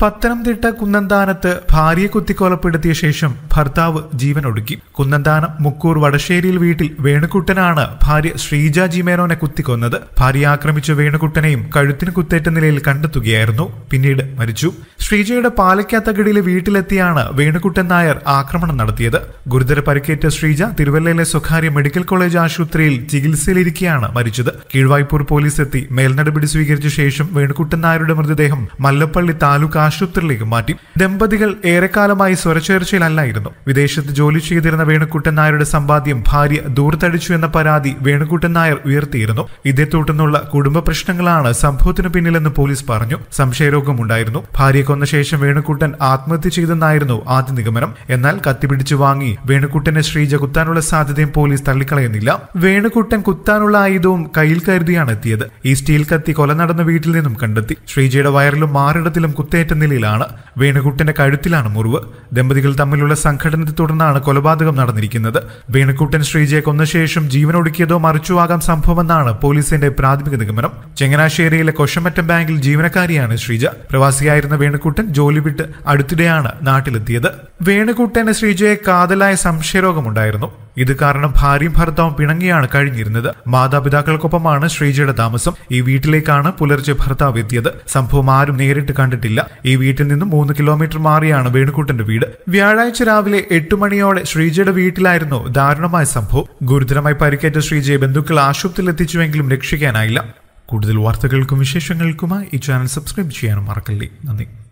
പത്തനംതിട്ട കുന്നന്താനത്ത് ഭാര്യയെ കുത്തിക്കൊലപ്പെടുത്തിയ ശേഷം ഭർത്താവ് ജീവനൊടുക്കി കുന്നന്താനം മുക്കൂർ വടശ്ശേരിയിൽ വീട്ടിൽ വേണുകുട്ടനാണ് ഭാര്യ ശ്രീജ ജിമേനോനെ കുത്തിക്കൊന്നത് ഭാര്യയെ ആക്രമിച്ച വേണുകുട്ടനെയും കഴുത്തിന് കുത്തേറ്റ നിലയിൽ കണ്ടെത്തുകയായിരുന്നു പിന്നീട് മരിച്ചു ശ്രീജയുടെ പാലക്കാത്തകടിയിലെ വീട്ടിലെത്തിയാണ് വേണുകുട്ടൻ നായർ ആക്രമണം നടത്തിയത് ഗുരുതര പരിക്കേറ്റ ശ്രീജ തിരുവല്ലയിലെ സ്വകാര്യ മെഡിക്കൽ കോളേജ് ആശുപത്രിയിൽ ചികിത്സയിലിരിക്കെയാണ് മരിച്ചത് കീഴ്വായ്പൂർ പോലീസ് എത്തി മേൽനടപടി സ്വീകരിച്ച ശേഷം വേണുകുട്ടൻ നായരുടെ മൃതദേഹം മല്ലപ്പള്ളി താലൂക്ക് ആശുപത്രിയിലേക്ക് മാറ്റി ദമ്പതികൾ ഏറെക്കാലമായി സ്വരച്ചേർച്ചയിലല്ലായിരുന്നു വിദേശത്ത് ജോലി ചെയ്തിരുന്ന വേണുക്കുട്ടൻ നായരുടെ സമ്പാദ്യം ഭാര്യ ദൂർത്തടിച്ചു എന്ന പരാതി വേണുക്കുട്ടൻ നായർ ഉയർത്തിയിരുന്നു ഇതേ തുടർന്നുള്ള കുടുംബ പ്രശ്നങ്ങളാണ് സംഭവത്തിന് പിന്നിലെന്ന് പോലീസ് പറഞ്ഞു സംശയരോഗമുണ്ടായിരുന്നു ഭാര്യയെ കൊന്ന ശേഷം വേണുക്കുട്ടൻ ആത്മഹത്യ ചെയ്തെന്നായിരുന്നു ആദ്യ നിഗമനം എന്നാൽ കത്തിപിടിച്ചു വാങ്ങി വേണുക്കുട്ടനെ ശ്രീജ കുത്താനുള്ള സാധ്യതയും പോലീസ് തള്ളിക്കളയുന്നില്ല വേണുക്കുട്ടൻ കുത്താനുള്ള ആയുധവും കയ്യിൽ കരുതിയാണ് എത്തിയത് ഈ സ്റ്റീൽ കത്തി കൊല നടന്ന വീട്ടിൽ നിന്നും കണ്ടെത്തി ശ്രീജയുടെ വയറിലും മാറിടത്തിലും കുത്തേറ്റ നിലയിലാണ് വേണുകുട്ടന്റെ കഴുത്തിലാണ് മുറിവ് ദമ്പതികൾ തമ്മിലുള്ള സംഘടനത്തെ തുടർന്നാണ് കൊലപാതകം നടന്നിരിക്കുന്നത് വേണുക്കുട്ടൻ ശ്രീജയെ കൊന്ന ശേഷം ജീവനൊടുക്കിയതോ മറിച്ചോ ആകാം സംഭവമെന്നാണ് പോലീസിന്റെ പ്രാഥമിക നിഗമനം ചങ്ങനാശ്ശേരിയിലെ കൊശമറ്റം ബാങ്കിൽ ജീവനക്കാരിയാണ് ശ്രീജ പ്രവാസിയായിരുന്ന വേണുക്കുട്ടൻ ജോലി വിട്ട് അടുത്തിടെയാണ് നാട്ടിലെത്തിയത് വേണുക്കുട്ടന് ശ്രീജയെ കാതലായ സംശയരോഗമുണ്ടായിരുന്നു ഇത് കാരണം ഭാര്യയും ഭർത്താവും പിണങ്ങിയാണ് കഴിഞ്ഞിരുന്നത് മാതാപിതാക്കൾക്കൊപ്പമാണ് ശ്രീജയുടെ താമസം ഈ വീട്ടിലേക്കാണ് പുലർച്ചെ ഭർത്താവ് എത്തിയത് സംഭവം ആരും നേരിട്ട് കണ്ടിട്ടില്ല ഈ വീട്ടിൽ നിന്നും മൂന്ന് കിലോമീറ്റർ മാറിയാണ് വേണുക്കുട്ടന്റെ വീട് വ്യാഴാഴ്ച രാവിലെ എട്ടു മണിയോടെ ശ്രീജയുടെ വീട്ടിലായിരുന്നു ദാരുണമായ സംഭവം ഗുരുതരമായി പരിക്കേറ്റ ശ്രീജയെ ബന്ധുക്കൾ ആശുപത്രിയിൽ എത്തിച്ചുവെങ്കിലും രക്ഷിക്കാനായില്ല കൂടുതൽ വാർത്തകൾക്കും വിശേഷങ്ങൾക്കുമായി ഈ ചാനൽ സബ്സ്ക്രൈബ് ചെയ്യാനും മറക്കല്ലേ നന്ദി